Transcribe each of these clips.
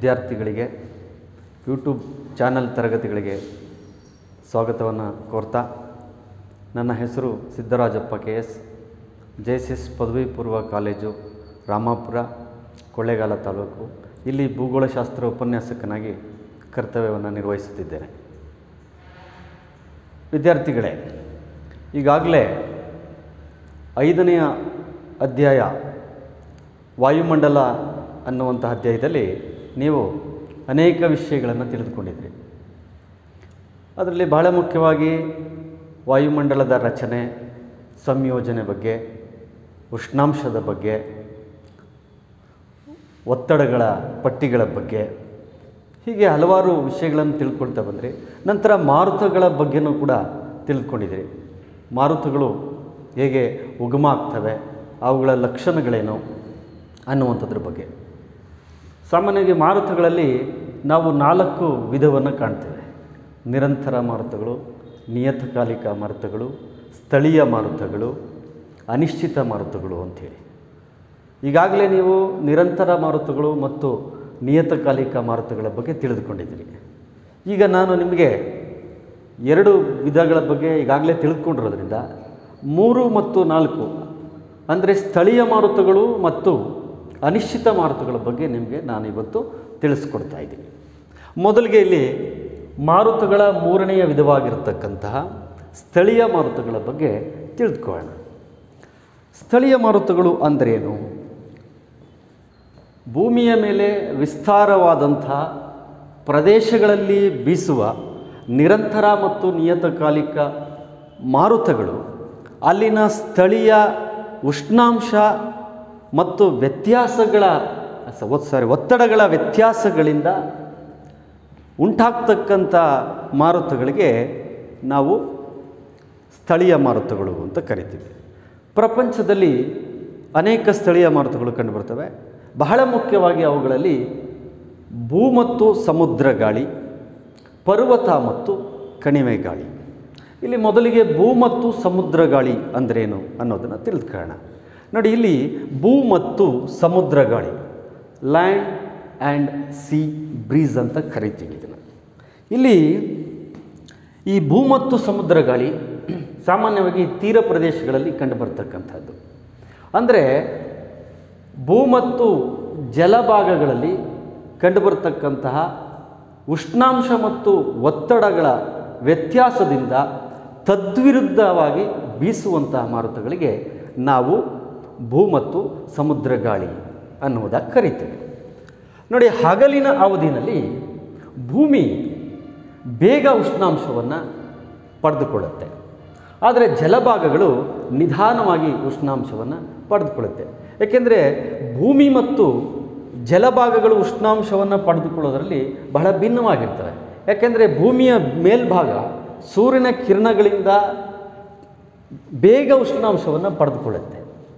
ವಿದ್ಯಾರ್ಥಿಗಳಿಗೆ YouTube channel ತರಗತಿಗಳಿಗೆ ಸ್ವಾಗತವನ್ನು ಕೋರ್ತಾ ನನ್ನ ಹೆಸರು Siddarajappa K S J S S ಪದವಿ ಪೂರ್ವ ಕಾಲೇಜು ರಾಮಾಪುರ ಕೊಳ್ಳೇಗಾಲ ತಾಲೂಕು ಇಲ್ಲಿ ಭೂಗೋಳಶಾಸ್ತ್ರ ಉಪನ್ಯಾಸಕನಾಗಿ ಕರ್ತವ್ಯವನ್ನು ನಿರ್ವಹಿಸುತ್ತಿದ್ದೇನೆ ವಿದ್ಯಾರ್ಥಿಗಳೇ ಈಗಾಗಲೇ ಐದನೆಯ ಅಧ್ಯಾಯ ವಾಯುಮಂಡಲ ಅನ್ನುವಂಥ ಅಧ್ಯಾಯದಲ್ಲಿ ನೀವು ಅನೇಕ ವಿಷಯಗಳನ್ನು ತಿಳಿದುಕೊಂಡಿದ್ರಿ ಅದರಲ್ಲಿ ಬಹಳ ಮುಖ್ಯವಾಗಿ ವಾಯುಮಂಡಲದ ರಚನೆ ಸಂಯೋಜನೆ ಬಗ್ಗೆ ಉಷ್ಣಾಂಶದ ಬಗ್ಗೆ ಒತ್ತಡಗಳ ಪಟ್ಟಿಗಳ ಬಗ್ಗೆ ಹೀಗೆ ಹಲವಾರು ವಿಷಯಗಳನ್ನು ತಿಳ್ಕೊಳ್ತಾ ಬಂದ್ರಿ ನಂತರ ಮಾರುತಗಳ ಬಗ್ಗೆನೂ ಕೂಡ ತಿಳ್ಕೊಂಡಿದ್ದೀರಿ ಮಾರುತಗಳು ಹೇಗೆ ಉಗಮ ಆಗ್ತವೆ ಅವುಗಳ ಲಕ್ಷಣಗಳೇನು ಅನ್ನುವಂಥದ್ರ ಬಗ್ಗೆ ಸಾಮಾನ್ಯವಾಗಿ ಮಾರುತಗಳಲ್ಲಿ ನಾವು ನಾಲ್ಕು ವಿಧವನ್ನು ಕಾಣ್ತೇವೆ ನಿರಂತರ ಮಾರುತಗಳು ನಿಯತಕಾಲಿಕ ಮಾರುತಗಳು ಸ್ಥಳೀಯ ಮಾರುತಗಳು ಅನಿಶ್ಚಿತ ಮಾರುತಗಳು ಅಂಥೇಳಿ ಈಗಾಗಲೇ ನೀವು ನಿರಂತರ ಮಾರುತಗಳು ಮತ್ತು ನಿಯತಕಾಲಿಕ ಮಾರುತಗಳ ಬಗ್ಗೆ ತಿಳಿದುಕೊಂಡಿದ್ದೀರಿ ಈಗ ನಾನು ನಿಮಗೆ ಎರಡು ವಿಧಗಳ ಬಗ್ಗೆ ಈಗಾಗಲೇ ತಿಳಿದುಕೊಂಡಿರೋದ್ರಿಂದ ಮೂರು ಮತ್ತು ನಾಲ್ಕು ಅಂದರೆ ಸ್ಥಳೀಯ ಮಾರುತಗಳು ಮತ್ತು ಅನಿಶ್ಚಿತ ಮಾರುತಗಳ ಬಗ್ಗೆ ನಿಮಗೆ ನಾನು ಇವತ್ತು ತಿಳಿಸ್ಕೊಡ್ತಾ ಇದ್ದೀನಿ ಮೊದಲಿಗೆ ಇಲ್ಲಿ ಮಾರುತಗಳ ಮೂರನೆಯ ವಿಧವಾಗಿರತಕ್ಕಂತಹ ಸ್ಥಳೀಯ ಮಾರುತಗಳ ಬಗ್ಗೆ ತಿಳಿದುಕೊಳ್ಳೋಣ ಸ್ಥಳೀಯ ಮಾರುತಗಳು ಅಂದ್ರೇನು ಭೂಮಿಯ ಮೇಲೆ ವಿಸ್ತಾರವಾದಂಥ ಪ್ರದೇಶಗಳಲ್ಲಿ ಬೀಸುವ ನಿರಂತರ ಮತ್ತು ನಿಯತಕಾಲಿಕ ಮಾರುತಗಳು ಅಲ್ಲಿನ ಸ್ಥಳೀಯ ಉಷ್ಣಾಂಶ ಮತ್ತು ವ್ಯತ್ಯಾಸಗಳ ಸಾರಿ ಒತ್ತಡಗಳ ವ್ಯತ್ಯಾಸಗಳಿಂದ ಉಂಟಾಗ್ತಕ್ಕಂಥ ಮಾರುತಗಳಿಗೆ ನಾವು ಸ್ಥಳೀಯ ಮಾರುತಗಳು ಅಂತ ಕರಿತೀವಿ ಪ್ರಪಂಚದಲ್ಲಿ ಅನೇಕ ಸ್ಥಳೀಯ ಮಾರುತಗಳು ಕಂಡುಬರ್ತವೆ ಬಹಳ ಮುಖ್ಯವಾಗಿ ಅವುಗಳಲ್ಲಿ ಭೂ ಮತ್ತು ಸಮುದ್ರ ಗಾಳಿ ಪರ್ವತ ಮತ್ತು ಕಣಿವೆ ಗಾಳಿ ಇಲ್ಲಿ ಮೊದಲಿಗೆ ಭೂ ಮತ್ತು ಸಮುದ್ರ ಗಾಳಿ ಅಂದ್ರೇನು ಅನ್ನೋದನ್ನು ತಿಳಿದುಕೊಳ್ಳೋಣ ನೋಡಿ ಇಲ್ಲಿ ಭೂ ಮತ್ತು ಸಮುದ್ರ ಗಾಳಿ ಲ್ಯಾಂಡ್ ಆ್ಯಂಡ್ ಸಿ ಬ್ರೀಸ್ ಅಂತ ಕರಿತೀವಿ ಇದನ್ನು ಇಲ್ಲಿ ಈ ಭೂ ಮತ್ತು ಸಮುದ್ರ ಗಾಳಿ ಸಾಮಾನ್ಯವಾಗಿ ತೀರ ಪ್ರದೇಶಗಳಲ್ಲಿ ಕಂಡುಬರ್ತಕ್ಕಂಥದ್ದು ಅಂದರೆ ಭೂ ಮತ್ತು ಜಲಭಾಗಗಳಲ್ಲಿ ಕಂಡುಬರ್ತಕ್ಕಂತಹ ಉಷ್ಣಾಂಶ ಮತ್ತು ಒತ್ತಡಗಳ ವ್ಯತ್ಯಾಸದಿಂದ ತದ್ವಿರುದ್ಧವಾಗಿ ಬೀಸುವಂತಹ ಮಾರುತಗಳಿಗೆ ನಾವು ಭೂ ಮತ್ತು ಸಮುದ್ರ ಗಾಳಿ ಅನ್ನುವುದಾಗಿ ಕರಿತೇವೆ ನೋಡಿ ಹಗಲಿನ ಅವಧಿನಲ್ಲಿ ಭೂಮಿ ಬೇಗ ಉಷ್ಣಾಂಶವನ್ನು ಪಡೆದುಕೊಳ್ಳುತ್ತೆ ಆದರೆ ಜಲಭಾಗಗಳು ನಿಧಾನವಾಗಿ ಉಷ್ಣಾಂಶವನ್ನು ಪಡೆದುಕೊಳ್ಳುತ್ತೆ ಏಕೆಂದರೆ ಭೂಮಿ ಮತ್ತು ಜಲಭಾಗಗಳು ಉಷ್ಣಾಂಶವನ್ನು ಪಡೆದುಕೊಳ್ಳೋದರಲ್ಲಿ ಬಹಳ ಭಿನ್ನವಾಗಿರ್ತವೆ ಯಾಕೆಂದರೆ ಭೂಮಿಯ ಮೇಲ್ಭಾಗ ಸೂರ್ಯನ ಕಿರಣಗಳಿಂದ ಬೇಗ ಉಷ್ಣಾಂಶವನ್ನು ಪಡೆದುಕೊಳ್ಳುತ್ತೆ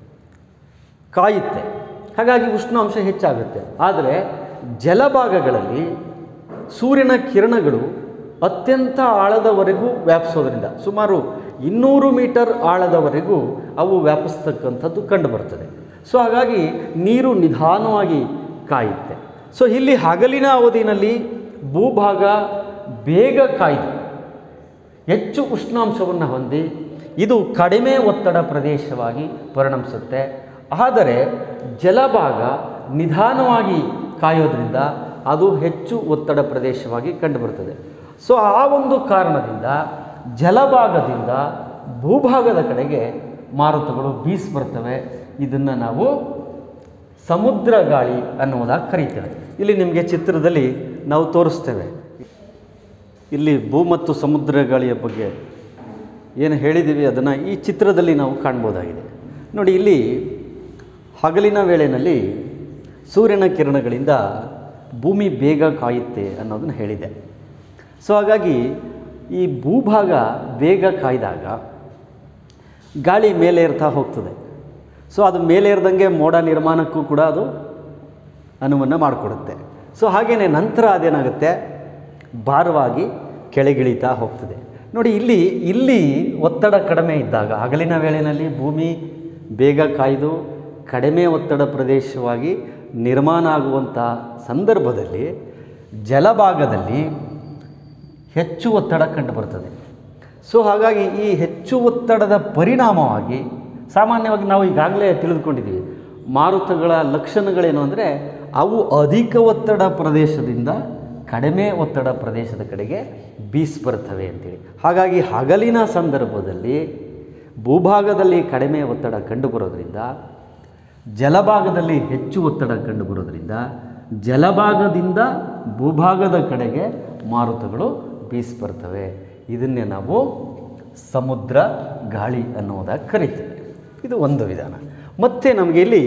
ಕಾಯುತ್ತೆ ಹಾಗಾಗಿ ಉಷ್ಣಾಂಶ ಹೆಚ್ಚಾಗುತ್ತೆ ಆದರೆ ಜಲಭಾಗಗಳಲ್ಲಿ ಸೂರ್ಯನ ಕಿರಣಗಳು ಅತ್ಯಂತ ಆಳದವರೆಗೂ ವ್ಯಾಪಿಸೋದ್ರಿಂದ ಸುಮಾರು ಇನ್ನೂರು ಮೀಟರ್ ಆಳದವರೆಗೂ ಅವು ವ್ಯಾಪಿಸ್ತಕ್ಕಂಥದ್ದು ಕಂಡುಬರ್ತದೆ ಸೊ ಹಾಗಾಗಿ ನೀರು ನಿಧಾನವಾಗಿ ಕಾಯುತ್ತೆ ಸೊ ಇಲ್ಲಿ ಹಗಲಿನ ಅವಧಿನಲ್ಲಿ ಭೂಭಾಗ ಬೇಗ ಕಾಯ್ದು ಹೆಚ್ಚು ಉಷ್ಣಾಂಶವನ್ನು ಹೊಂದಿ ಇದು ಕಡಿಮೆ ಒತ್ತಡ ಪ್ರದೇಶವಾಗಿ ಪರಿಣಮಿಸುತ್ತೆ ಆದರೆ ಜಲಭಾಗ ನಿಧಾನವಾಗಿ ಕಾಯೋದ್ರಿಂದ ಅದು ಹೆಚ್ಚು ಒತ್ತಡ ಪ್ರದೇಶವಾಗಿ ಕಂಡುಬರುತ್ತದೆ ಸೊ ಆ ಒಂದು ಕಾರಣದಿಂದ ಜಲಭಾಗದಿಂದ ಭೂಭಾಗದ ಕಡೆಗೆ ಮಾರುತಗಳು ಬೀಸಿ ಬರ್ತವೆ ಇದನ್ನು ನಾವು ಸಮುದ್ರ ಗಾಳಿ ಅನ್ನುವುದಾಗಿ ಕರೀತೇವೆ ಇಲ್ಲಿ ನಿಮಗೆ ಚಿತ್ರದಲ್ಲಿ ನಾವು ತೋರಿಸ್ತೇವೆ ಇಲ್ಲಿ ಭೂ ಮತ್ತು ಸಮುದ್ರ ಗಾಳಿಯ ಬಗ್ಗೆ ಏನು ಹೇಳಿದ್ದೀವಿ ಅದನ್ನು ಈ ಚಿತ್ರದಲ್ಲಿ ನಾವು ಕಾಣ್ಬೋದಾಗಿದೆ ನೋಡಿ ಇಲ್ಲಿ ಹಗಲಿನ ವೇಳೆಯಲ್ಲಿ ಸೂರ್ಯನ ಕಿರಣಗಳಿಂದ ಭೂಮಿ ಬೇಗ ಕಾಯುತ್ತೆ ಅನ್ನೋದನ್ನು ಹೇಳಿದೆ ಸೊ ಹಾಗಾಗಿ ಈ ಭೂಭಾಗ ಬೇಗ ಕಾಯ್ದಾಗ ಗಾಳಿ ಮೇಲೆ ಏರ್ತಾ ಹೋಗ್ತದೆ ಸೊ ಅದು ಮೇಲೆ ಏರ್ದಂಗೆ ಮೋಡ ನಿರ್ಮಾಣಕ್ಕೂ ಕೂಡ ಅದು ಅನುವನ್ನು ಮಾಡಿಕೊಡುತ್ತೆ ಸೊ ಹಾಗೆಯೇ ನಂತರ ಅದೇನಾಗುತ್ತೆ ಭಾರವಾಗಿ ಕೆಳಗಿಳಿತಾ ಹೋಗ್ತದೆ ನೋಡಿ ಇಲ್ಲಿ ಇಲ್ಲಿ ಒತ್ತಡ ಕಡಿಮೆ ಇದ್ದಾಗ ಹಗಲಿನ ವೇಳೆಯಲ್ಲಿ ಭೂಮಿ ಬೇಗ ಕಾಯ್ದು ಕಡಿಮೆ ಒತ್ತಡ ಪ್ರದೇಶವಾಗಿ ನಿರ್ಮಾಣ ಆಗುವಂಥ ಸಂದರ್ಭದಲ್ಲಿ ಜಲಭಾಗದಲ್ಲಿ ಹೆಚ್ಚು ಒತ್ತಡ ಕಂಡುಬರ್ತದೆ ಸೊ ಹಾಗಾಗಿ ಈ ಹೆಚ್ಚು ಒತ್ತಡದ ಪರಿಣಾಮವಾಗಿ ಸಾಮಾನ್ಯವಾಗಿ ನಾವು ಈಗಾಗಲೇ ತಿಳಿದುಕೊಂಡಿದ್ದೀವಿ ಮಾರುತಗಳ ಲಕ್ಷಣಗಳೇನು ಅಂದರೆ ಅವು ಅಧಿಕ ಒತ್ತಡ ಪ್ರದೇಶದಿಂದ ಕಡಿಮೆ ಒತ್ತಡ ಪ್ರದೇಶದ ಕಡೆಗೆ ಬೀಸಿ ಬರ್ತವೆ ಅಂತೇಳಿ ಹಾಗಾಗಿ ಹಗಲಿನ ಸಂದರ್ಭದಲ್ಲಿ ಭೂಭಾಗದಲ್ಲಿ ಕಡಿಮೆ ಒತ್ತಡ ಕಂಡುಬರೋದ್ರಿಂದ ಜಲಭಾಗದಲ್ಲಿ ಹೆಚ್ಚು ಒತ್ತಡ ಕಂಡುಬರೋದ್ರಿಂದ ಜಲಭಾಗದಿಂದ ಭೂಭಾಗದ ಕಡೆಗೆ ಮಾರುತಗಳು ಬೀಸಿ ಬರ್ತವೆ ಇದನ್ನೇ ನಾವು ಸಮುದ್ರ ಗಾಳಿ ಅನ್ನೋದಾಗಿ ಕರಿತೀವಿ ಇದು ಒಂದು ವಿಧಾನ ಮತ್ತು ನಮಗೆ ಇಲ್ಲಿ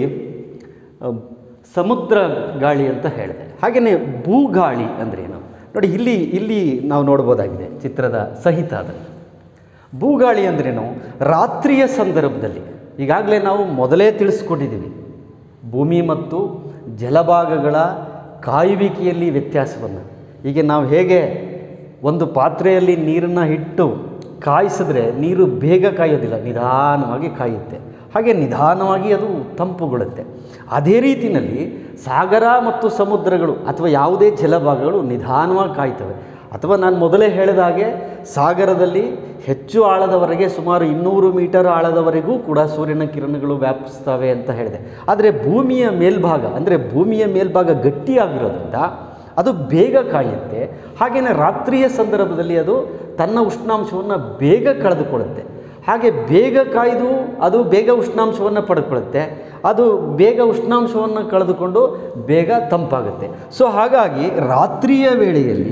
ಅ, ಸಮುದ್ರ ಗಾಳಿ ಅಂತ ಹೇಳಿದೆ ಹಾಗೆಯೇ ಭೂಗಾಳಿ ಅಂದ್ರೇನು ನೋಡಿ ಇಲ್ಲಿ ಇಲ್ಲಿ ನಾವು ನೋಡ್ಬೋದಾಗಿದೆ ಚಿತ್ರದ ಸಹಿತ ಅದನ್ನು ಭೂಗಾಳಿ ಅಂದ್ರೇನು ರಾತ್ರಿಯ ಸಂದರ್ಭದಲ್ಲಿ ಈಗಾಗಲೇ ನಾವು ಮೊದಲೇ ತಿಳಿಸ್ಕೊಟ್ಟಿದ್ದೀವಿ ಭೂಮಿ ಮತ್ತು ಜಲಭಾಗಗಳ ಕಾಯುವಿಕೆಯಲ್ಲಿ ವ್ಯತ್ಯಾಸವನ್ನು ಹೀಗೆ ನಾವು ಹೇಗೆ ಒಂದು ಪಾತ್ರೆಯಲ್ಲಿ ನೀರನ್ನು ಇಟ್ಟು ಕಾಯಿಸಿದ್ರೆ ನೀರು ಬೇಗ ಕಾಯೋದಿಲ್ಲ ನಿಧಾನವಾಗಿ ಕಾಯುತ್ತೆ ಹಾಗೆ ನಿಧಾನವಾಗಿ ಅದು ತಂಪುಗೊಳ್ಳುತ್ತೆ ಅದೇ ರೀತಿಯಲ್ಲಿ ಸಾಗರ ಮತ್ತು ಸಮುದ್ರಗಳು ಅಥವಾ ಯಾವುದೇ ಜಲಭಾಗಗಳು ನಿಧಾನವಾಗಿ ಕಾಯ್ತವೆ ಅಥವಾ ನಾನು ಮೊದಲೇ ಹೇಳಿದ ಹಾಗೆ ಸಾಗರದಲ್ಲಿ ಹೆಚ್ಚು ಆಳದವರೆಗೆ ಸುಮಾರು ಇನ್ನೂರು ಮೀಟರ್ ಆಳದವರೆಗೂ ಕೂಡ ಸೂರ್ಯನ ಕಿರಣಗಳು ವ್ಯಾಪಿಸ್ತವೆ ಅಂತ ಹೇಳಿದೆ ಆದರೆ ಭೂಮಿಯ ಮೇಲ್ಭಾಗ ಅಂದರೆ ಭೂಮಿಯ ಮೇಲ್ಭಾಗ ಗಟ್ಟಿಯಾಗಿರೋದ್ರಿಂದ ಅದು ಬೇಗ ಕಾಯುತ್ತೆ ಹಾಗೆಯೇ ರಾತ್ರಿಯ ಸಂದರ್ಭದಲ್ಲಿ ಅದು ತನ್ನ ಉಷ್ಣಾಂಶವನ್ನು ಬೇಗ ಕಳೆದುಕೊಳ್ಳುತ್ತೆ ಹಾಗೆ ಬೇಗ ಕಾಯ್ದು ಅದು ಬೇಗ ಉಷ್ಣಾಂಶವನ್ನು ಪಡ್ಕೊಳ್ಳುತ್ತೆ ಅದು ಬೇಗ ಉಷ್ಣಾಂಶವನ್ನು ಕಳೆದುಕೊಂಡು ಬೇಗ ತಂಪಾಗುತ್ತೆ ಸೊ ಹಾಗಾಗಿ ರಾತ್ರಿಯ ವೇಳೆಯಲ್ಲಿ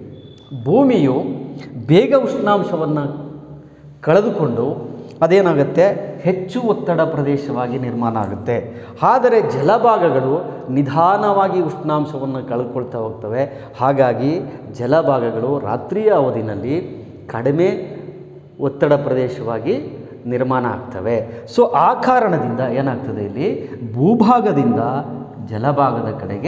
ಭೂಮಿಯು ಬೇಗ ಉಷ್ಣಾಂಶವನ್ನು ಕಳೆದುಕೊಂಡು ಅದೇನಾಗುತ್ತೆ ಹೆಚ್ಚು ಒತ್ತಡ ಪ್ರದೇಶವಾಗಿ ನಿರ್ಮಾಣ ಆಗುತ್ತೆ ಆದರೆ ಜಲಭಾಗಗಳು ನಿಧಾನವಾಗಿ ಉಷ್ಣಾಂಶವನ್ನು ಕಳೆದುಕೊಳ್ತಾ ಹೋಗ್ತವೆ ಹಾಗಾಗಿ ಜಲಭಾಗಗಳು ರಾತ್ರಿಯ ಅವಧಿನಲ್ಲಿ ಕಡಿಮೆ ಒತ್ತಡ ಪ್ರದೇಶವಾಗಿ ನಿರ್ಮಾಣ ಆಗ್ತವೆ ಸೊ ಆ ಕಾರಣದಿಂದ ಏನಾಗ್ತದೆ ಇಲ್ಲಿ ಭೂಭಾಗದಿಂದ ಜಲಭಾಗದ ಕಡೆಗೆ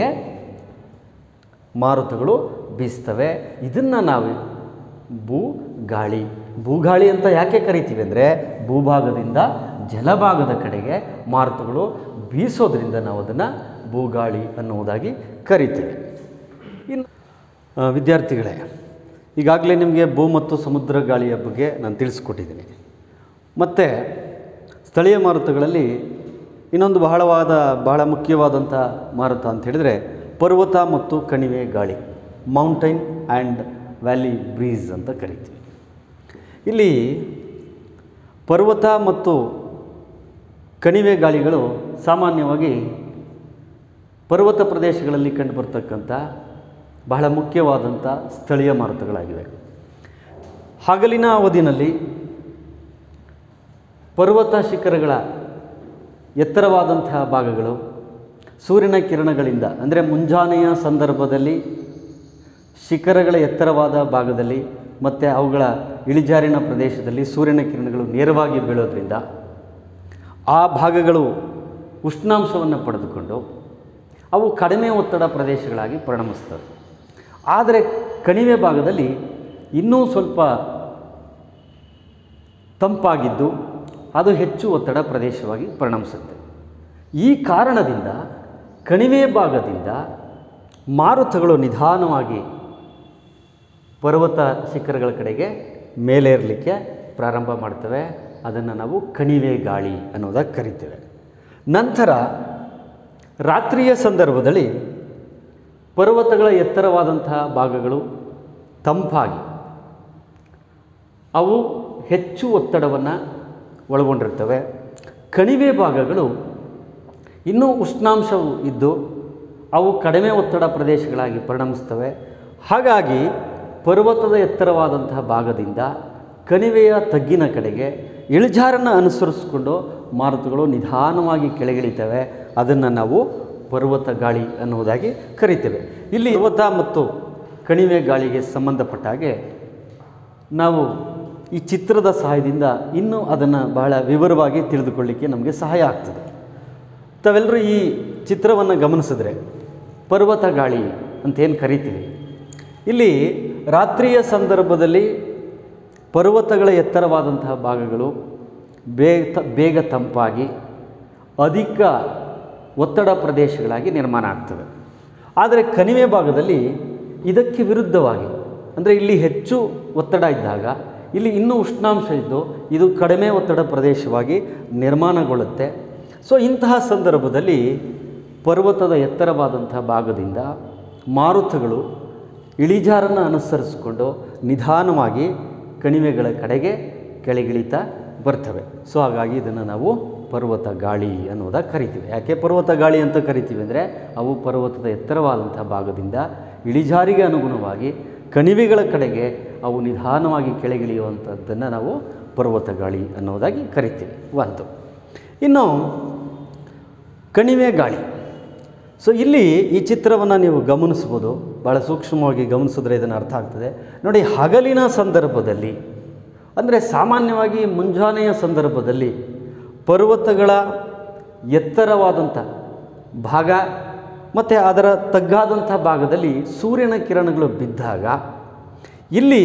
ಮಾರುತಗಳು ಬೀಸ್ತವೆ ಇದನ್ನು ನಾವು ಭೂ ಗಾಳಿ ಭೂಗಾಳಿ ಅಂತ ಯಾಕೆ ಕರಿತೀವಿ ಅಂದರೆ ಭೂಭಾಗದಿಂದ ಜಲಭಾಗದ ಕಡೆಗೆ ಮಾರುತಗಳು ಬೀಸೋದ್ರಿಂದ ನಾವು ಅದನ್ನು ಭೂಗಾಳಿ ಅನ್ನುವುದಾಗಿ ಕರಿತೀವಿ ಇನ್ನು ಆ, ವಿದ್ಯಾರ್ಥಿಗಳೇ ಈಗಾಗಲೇ ನಿಮಗೆ ಭೂ ಮತ್ತು ಸಮುದ್ರ ಗಾಳಿಯ ಬಗ್ಗೆ ನಾನು ತಿಳಿಸ್ಕೊಟ್ಟಿದ್ದೀನಿ ಮತ್ತು ಸ್ಥಳೀಯ ಮಾರುತಗಳಲ್ಲಿ ಇನ್ನೊಂದು ಬಹಳವಾದ ಬಹಳ ಮುಖ್ಯವಾದಂಥ ಮಾರುತ ಅಂತ ಹೇಳಿದರೆ ಪರ್ವತ ಮತ್ತು ಕಣಿವೆ ಗಾಳಿ ಮೌಂಟೈನ್ ಆ್ಯಂಡ್ ವ್ಯಾಲಿ ಬ್ರೀಸ್ ಅಂತ ಕರಿತೀವಿ ಇಲ್ಲಿ ಪರ್ವತ ಮತ್ತು ಕಣಿವೆ ಗಾಳಿಗಳು ಸಾಮಾನ್ಯವಾಗಿ ಪರ್ವತ ಪ್ರದೇಶಗಳಲ್ಲಿ ಕಂಡುಬರ್ತಕ್ಕಂಥ ಬಹಳ ಮುಖ್ಯವಾದಂಥ ಸ್ಥಳೀಯ ಮಾರುತಗಳಾಗಿವೆ ಹಗಲಿನ ಅವಧಿನಲ್ಲಿ ಪರ್ವತ ಶಿಖರಗಳ ಎತ್ತರವಾದಂತಹ ಭಾಗಗಳು ಸೂರ್ಯನ ಕಿರಣಗಳಿಂದ ಅಂದರೆ ಮುಂಜಾನೆಯ ಸಂದರ್ಭದಲ್ಲಿ ಶಿಖರಗಳ ಎತ್ತರವಾದ ಭಾಗದಲ್ಲಿ ಮತ್ತು ಅವುಗಳ ಇಳಿಜಾರಿನ ಪ್ರದೇಶದಲ್ಲಿ ಸೂರ್ಯನ ಕಿರಣಗಳು ನೇರವಾಗಿ ಬೀಳೋದ್ರಿಂದ ಆ ಭಾಗಗಳು ಉಷ್ಣಾಂಶವನ್ನು ಪಡೆದುಕೊಂಡು ಅವು ಕಡಿಮೆ ಒತ್ತಡ ಪ್ರದೇಶಗಳಾಗಿ ಪರಿಣಮಿಸ್ತವೆ ಆದರೆ ಕಣಿವೆ ಭಾಗದಲ್ಲಿ ಇನ್ನೂ ಸ್ವಲ್ಪ ತಂಪಾಗಿದ್ದು ಅದು ಹೆಚ್ಚು ಒತ್ತಡ ಪ್ರದೇಶವಾಗಿ ಪರಿಣಮಿಸುತ್ತೆ ಈ ಕಾರಣದಿಂದ ಕಣಿವೆ ಭಾಗದಿಂದ ಮಾರುತಗಳು ನಿಧಾನವಾಗಿ ಪರ್ವತ ಶಿಖರಗಳ ಕಡೆಗೆ ಮೇಲೇರಲಿಕ್ಕೆ ಪ್ರಾರಂಭ ಮಾಡ್ತವೆ ಅದನ್ನು ನಾವು ಕಣಿವೆ ಗಾಳಿ ಅನ್ನೋದಾಗಿ ಕರಿತೇವೆ ನಂತರ ರಾತ್ರಿಯ ಸಂದರ್ಭದಲ್ಲಿ ಪರ್ವತಗಳ ಎತ್ತರವಾದಂತಹ ಭಾಗಗಳು ತಂಪಾಗಿ ಅವು ಹೆಚ್ಚು ಒತ್ತಡವನ್ನು ಒಳಗೊಂಡಿರ್ತವೆ ಕಣಿವೆ ಭಾಗಗಳು ಇನ್ನೂ ಉಷ್ಣಾಂಶವು ಇದ್ದು ಅವು ಕಡಿಮೆ ಒತ್ತಡ ಪ್ರದೇಶಗಳಾಗಿ ಪರಿಣಮಿಸ್ತವೆ ಹಾಗಾಗಿ ಪರ್ವತದ ಎತ್ತರವಾದಂತಹ ಭಾಗದಿಂದ ಕಣಿವೆಯ ತಗ್ಗಿನ ಕಡೆಗೆ ಇಳಿಜಾರನ್ನು ಅನುಸರಿಸಿಕೊಂಡು ಮಾರುತಗಳು ನಿಧಾನವಾಗಿ ಕೆಳಗಿಳಿತವೆ ಅದನ್ನು ನಾವು ಪರ್ವತ ಗಾಳಿ ಅನ್ನುವುದಾಗಿ ಕರಿತೇವೆ ಇಲ್ಲಿ ಪರ್ವತ ಮತ್ತು ಕಣಿವೆ ಗಾಳಿಗೆ ಸಂಬಂಧಪಟ್ಟ ಹಾಗೆ ನಾವು ಈ ಚಿತ್ರದ ಸಹಾಯದಿಂದ ಇನ್ನೂ ಅದನ್ನು ಬಹಳ ವಿವರವಾಗಿ ತಿಳಿದುಕೊಳ್ಳಿಕ್ಕೆ ನಮಗೆ ಸಹಾಯ ಆಗ್ತದೆ ತಾವೆಲ್ಲರೂ ಈ ಚಿತ್ರವನ್ನು ಗಮನಿಸಿದ್ರೆ ಪರ್ವತ ಗಾಳಿ ಅಂತೇನು ಕರಿತೀವಿ ಇಲ್ಲಿ ರಾತ್ರಿಯ ಸಂದರ್ಭದಲ್ಲಿ ಪರ್ವತಗಳ ಎತ್ತರವಾದಂತಹ ಭಾಗಗಳು ಬೇಗ ಬೇಗ ತಂಪಾಗಿ ಅಧಿಕ ಒತ್ತಡ ಪ್ರದೇಶಗಳಾಗಿ ನಿರ್ಮಾಣ ಆಗ್ತವೆ ಆದರೆ ಕಣಿವೆ ಭಾಗದಲ್ಲಿ ಇದಕ್ಕೆ ವಿರುದ್ಧವಾಗಿ ಅಂದರೆ ಇಲ್ಲಿ ಹೆಚ್ಚು ಒತ್ತಡ ಇದ್ದಾಗ ಇಲ್ಲಿ ಇನ್ನೂ ಉಷ್ಣಾಂಶ ಇದ್ದು ಇದು ಕಡಿಮೆ ಒತ್ತಡ ಪ್ರದೇಶವಾಗಿ ನಿರ್ಮಾಣಗೊಳ್ಳುತ್ತೆ ಸೊ ಇಂತಹ ಸಂದರ್ಭದಲ್ಲಿ ಪರ್ವತದ ಎತ್ತರವಾದಂಥ ಭಾಗದಿಂದ ಮಾರುತಗಳು ಇಳಿಜಾರನ್ನು ಅನುಸರಿಸಿಕೊಂಡು ನಿಧಾನವಾಗಿ ಕಣಿವೆಗಳ ಕಡೆಗೆ ಕೆಳಗಿಳಿತಾ ಬರ್ತವೆ ಸೊ ಹಾಗಾಗಿ ಇದನ್ನು ನಾವು ಪರ್ವತ ಗಾಳಿ ಅನ್ನೋದಾಗಿ ಕರಿತೀವಿ ಯಾಕೆ ಪರ್ವತ ಗಾಳಿ ಅಂತ ಕರಿತೀವಿ ಅಂದರೆ ಅವು ಪರ್ವತದ ಎತ್ತರವಾದಂಥ ಭಾಗದಿಂದ ಇಳಿಜಾರಿಗೆ ಅನುಗುಣವಾಗಿ ಕಣಿವೆಗಳ ಕಡೆಗೆ ಅವು ನಿಧಾನವಾಗಿ ಕೆಳಗಿಳಿಯುವಂಥದ್ದನ್ನು ನಾವು ಪರ್ವತ ಗಾಳಿ ಅನ್ನೋದಾಗಿ ಕರಿತೀವಿ ಒಂದು ಇನ್ನು ಕಣಿವೆ ಗಾಳಿ ಸೊ ಇಲ್ಲಿ ಈ ಚಿತ್ರವನ್ನು ನೀವು ಗಮನಿಸ್ಬೋದು ಭಾಳ ಸೂಕ್ಷ್ಮವಾಗಿ ಗಮನಿಸಿದ್ರೆ ಇದನ್ನು ಅರ್ಥ ಆಗ್ತದೆ ನೋಡಿ ಹಗಲಿನ ಸಂದರ್ಭದಲ್ಲಿ ಅಂದರೆ ಸಾಮಾನ್ಯವಾಗಿ ಮುಂಜಾನೆಯ ಸಂದರ್ಭದಲ್ಲಿ ಪರ್ವತಗಳ ಎತ್ತರವಾದಂಥ ಭಾಗ ಮತ್ತು ಅದರ ತಗ್ಗಾದಂಥ ಭಾಗದಲ್ಲಿ ಸೂರ್ಯನ ಕಿರಣಗಳು ಬಿದ್ದಾಗ ಇಲ್ಲಿ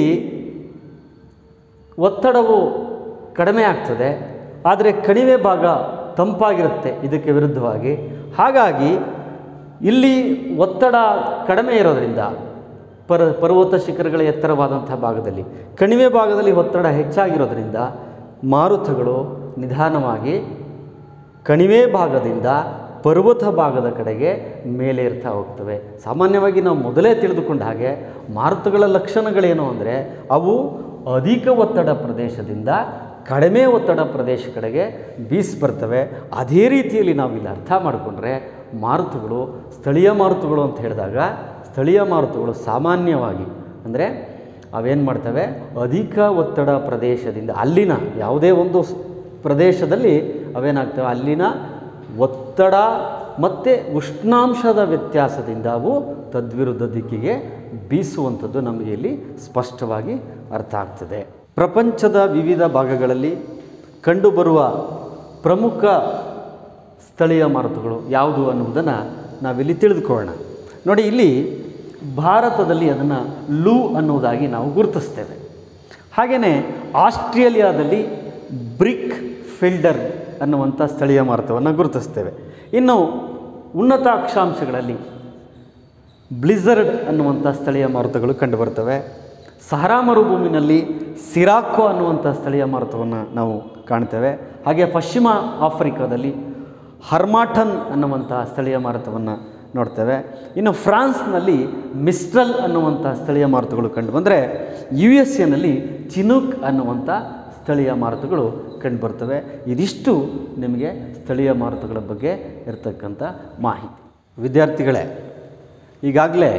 ಒತ್ತಡವು ಕಡಿಮೆ ಆಗ್ತದೆ ಆದರೆ ಕಣಿವೆ ಭಾಗ ತಂಪಾಗಿರುತ್ತೆ ಇದಕ್ಕೆ ವಿರುದ್ಧವಾಗಿ ಹಾಗಾಗಿ ಇಲ್ಲಿ ಒತ್ತಡ ಕಡಿಮೆ ಇರೋದರಿಂದ ಪರ್ ಪರ್ವತ ಶಿಖರಗಳ ಎತ್ತರವಾದಂಥ ಭಾಗದಲ್ಲಿ ಕಣಿವೆ ಭಾಗದಲ್ಲಿ ಒತ್ತಡ ಹೆಚ್ಚಾಗಿರೋದ್ರಿಂದ ಮಾರುತಗಳು ನಿಧಾನವಾಗಿ ಕಣಿವೆ ಭಾಗದಿಂದ ಪರ್ವತ ಭಾಗದ ಕಡೆಗೆ ಮೇಲೆ ಇರ್ತಾ ಹೋಗ್ತವೆ ಸಾಮಾನ್ಯವಾಗಿ ನಾವು ಮೊದಲೇ ತಿಳಿದುಕೊಂಡ ಹಾಗೆ ಮಾರುತಗಳ ಲಕ್ಷಣಗಳೇನು ಅಂದರೆ ಅವು ಅಧಿಕ ಒತ್ತಡ ಪ್ರದೇಶದಿಂದ ಕಡಿಮೆ ಒತ್ತಡ ಪ್ರದೇಶ ಕಡೆಗೆ ಬೀಸಿ ಬರ್ತವೆ ಅದೇ ರೀತಿಯಲ್ಲಿ ನಾವು ಇಲ್ಲಿ ಅರ್ಥ ಮಾಡಿಕೊಂಡ್ರೆ ಮಾರುತಗಳು ಸ್ಥಳೀಯ ಮಾರುತಗಳು ಅಂತ ಹೇಳಿದಾಗ ಸ್ಥಳೀಯ ಮಾರುತಗಳು ಸಾಮಾನ್ಯವಾಗಿ ಅಂದರೆ ಅವೇನು ಮಾಡ್ತವೆ ಅಧಿಕ ಒತ್ತಡ ಪ್ರದೇಶದಿಂದ ಅಲ್ಲಿನ ಯಾವುದೇ ಒಂದು ಸ್- ಪ್ರದೇಶದಲ್ಲಿ ಅವೇನಾಗ್ತವೆ ಅಲ್ಲಿನ ಒತ್ತಡ ಮತ್ತು ಉಷ್ಣಾಂಶದ ವ್ಯತ್ಯಾಸದಿಂದ ಅವು ತದ್ವಿರುದ್ಧ ದಿಕ್ಕಿಗೆ ಬೀಸುವಂಥದ್ದು ನಮಗೆ ಇಲ್ಲಿ ಸ್ಪಷ್ಟವಾಗಿ ಅರ್ಥ ಆಗ್ತದೆ ಪ್ರಪಂಚದ ವಿವಿಧ ಭಾಗಗಳಲ್ಲಿ ಕಂಡುಬರುವ ಪ್ರಮುಖ ಸ್ಥಳೀಯ ಮಾರುತಗಳು ಯಾವುದು ಅನ್ನುವುದನ್ನು ನಾವಿಲ್ಲಿ ತಿಳಿದುಕೊಳ್ಳೋಣ ನೋಡಿ ಇಲ್ಲಿ ಭಾರತದಲ್ಲಿ ಅದನ್ನು ಲೂ ಅನ್ನುವುದಾಗಿ ನಾವು ಗುರುತಿಸ್ತೇವೆ ಹಾಗೆಯೇ ಆಸ್ಟ್ರೇಲಿಯಾದಲ್ಲಿ ಬ್ರಿಕ್ ಫಿಲ್ಡರ್ ಅನ್ನುವಂಥ ಸ್ಥಳೀಯ ಮಾರುತವನ್ನು ಗುರುತಿಸ್ತೇವೆ ಇನ್ನು ಉನ್ನತ ಅಕ್ಷಾಂಶಗಳಲ್ಲಿ ಬ್ಲಿಝರ್ಡ್ ಅನ್ನುವಂಥ ಸ್ಥಳೀಯ ಮಾರುತಗಳು ಕಂಡುಬರ್ತವೆ ಸಹರಾ ಮರುಭೂಮಿನಲ್ಲಿ ಸಿರಾಕೋ ಅನ್ನುವಂಥ ಸ್ಥಳೀಯ ಮಾರುತವನ್ನು ನಾವು ಕಾಣ್ತೇವೆ ಹಾಗೆ ಪಶ್ಚಿಮ ಆಫ್ರಿಕಾದಲ್ಲಿ ಹರ್ಮಾಟನ್ ಅನ್ನುವಂಥ ಸ್ಥಳೀಯ ಮಾರುತವನ್ನು ನೋಡ್ತೇವೆ ಇನ್ನು ಫ್ರಾನ್ಸ್ನಲ್ಲಿ ಮಿಸ್ಟ್ರಲ್ ಅನ್ನುವಂಥ ಸ್ಥಳೀಯ ಮಾರುತಗಳು ಕಂಡುಬಂದರೆ ಯು ಎಸ್ ಎನಲ್ಲಿ ಚಿನುಕ್ ಅನ್ನುವಂಥ ಸ್ಥಳೀಯ ಮಾರುತಗಳು ಕಂಡುಬರ್ತವೆ ಇದಿಷ್ಟು ನಿಮಗೆ ಸ್ಥಳೀಯ ಮಾರುತಗಳ ಬಗ್ಗೆ ಇರತಕ್ಕಂಥ ಮಾಹಿತಿ ವಿದ್ಯಾರ್ಥಿಗಳೇ ಈಗಾಗಲೇ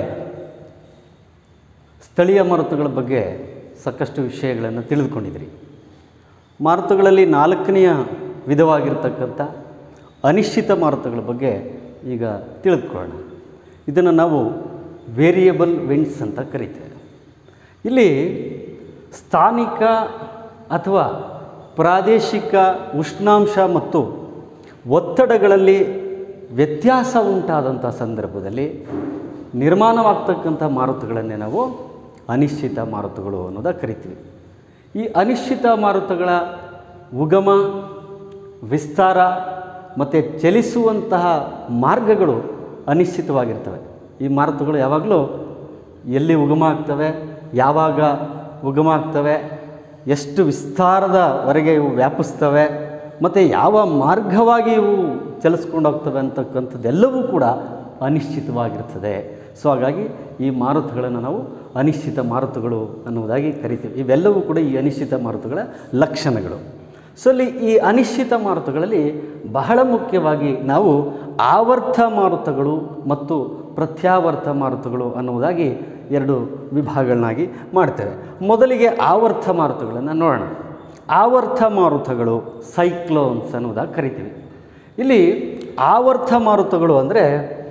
ಸ್ಥಳೀಯ ಮಾರುತಗಳ ಬಗ್ಗೆ ಸಾಕಷ್ಟು ವಿಷಯಗಳನ್ನು ತಿಳಿದುಕೊಂಡಿದ್ರಿ ಮಾರುತಗಳಲ್ಲಿ ನಾಲ್ಕನೆಯ ವಿಧವಾಗಿರ್ತಕ್ಕಂಥ ಅನಿಶ್ಚಿತ ಮಾರುತಗಳ ಬಗ್ಗೆ ಈಗ ತಿಳಿದುಕೊಳ್ಳೋಣ ಇದನ್ನು ನಾವು ವೇರಿಯಬಲ್ ವಿಂಡ್ಸ್ ಅಂತ ಕರಿತೇವೆ ಇಲ್ಲಿ ಸ್ಥಾನಿಕ ಅಥವಾ ಪ್ರಾದೇಶಿಕ ಉಷ್ಣಾಂಶ ಮತ್ತು ಒತ್ತಡಗಳಲ್ಲಿ ವ್ಯತ್ಯಾಸ ಉಂಟಾದಂಥ ಸಂದರ್ಭದಲ್ಲಿ ನಿರ್ಮಾಣವಾಗ್ತಕ್ಕಂಥ ಮಾರುತಗಳನ್ನೇ ನಾವು ಅನಿಶ್ಚಿತ ಮಾರುತಗಳು ಅನ್ನೋದ ಕರಿತೀವಿ ಈ ಅನಿಶ್ಚಿತ ಮಾರುತಗಳ ಉಗಮ ವಿಸ್ತಾರ ಮತ್ತು ಚಲಿಸುವಂತಹ ಮಾರ್ಗಗಳು ಅನಿಶ್ಚಿತವಾಗಿರ್ತವೆ ಈ ಮಾರುತಗಳು ಯಾವಾಗಲೂ ಎಲ್ಲಿ ಉಗಮ ಆಗ್ತವೆ ಯಾವಾಗ ಉಗಮ ಆಗ್ತವೆ ಎಷ್ಟು ವಿಸ್ತಾರದವರೆಗೆ ಇವು ವ್ಯಾಪಿಸ್ತವೆ ಮತ್ತು ಯಾವ ಮಾರ್ಗವಾಗಿ ಇವು ಚಲಿಸ್ಕೊಂಡು ಹೋಗ್ತವೆ ಅಂತಕ್ಕಂಥದ್ದೆಲ್ಲವೂ ಕೂಡ ಅನಿಶ್ಚಿತವಾಗಿರ್ತದೆ ಸೊ ಹಾಗಾಗಿ ಈ ಮಾರುತಗಳನ್ನು ನಾವು ಅನಿಶ್ಚಿತ ಮಾರುತಗಳು ಅನ್ನುವುದಾಗಿ ಕರಿತೀವಿ ಇವೆಲ್ಲವೂ ಕೂಡ ಈ ಅನಿಶ್ಚಿತ ಮಾರುತಗಳ ಲಕ್ಷಣಗಳು ಸೊ ಅಲ್ಲಿ ಈ ಅನಿಶ್ಚಿತ ಮಾರುತಗಳಲ್ಲಿ ಬಹಳ ಮುಖ್ಯವಾಗಿ ನಾವು ಆವರ್ತ ಮಾರುತಗಳು ಮತ್ತು ಪ್ರತ್ಯಾವರ್ತ ಮಾರುತಗಳು ಅನ್ನುವುದಾಗಿ ಎರಡು ವಿಭಾಗಗಳನ್ನಾಗಿ ಮಾಡ್ತೇವೆ ಮೊದಲಿಗೆ ಆವರ್ತ ಮಾರುತಗಳನ್ನು ನೋಡೋಣ ಆವರ್ತ ಮಾರುತಗಳು ಸೈಕ್ಲೋನ್ಸ್ ಅನ್ನುವುದಾಗಿ ಕರಿತೀವಿ ಇಲ್ಲಿ ಆವರ್ತ ಮಾರುತಗಳು ಅಂದರೆ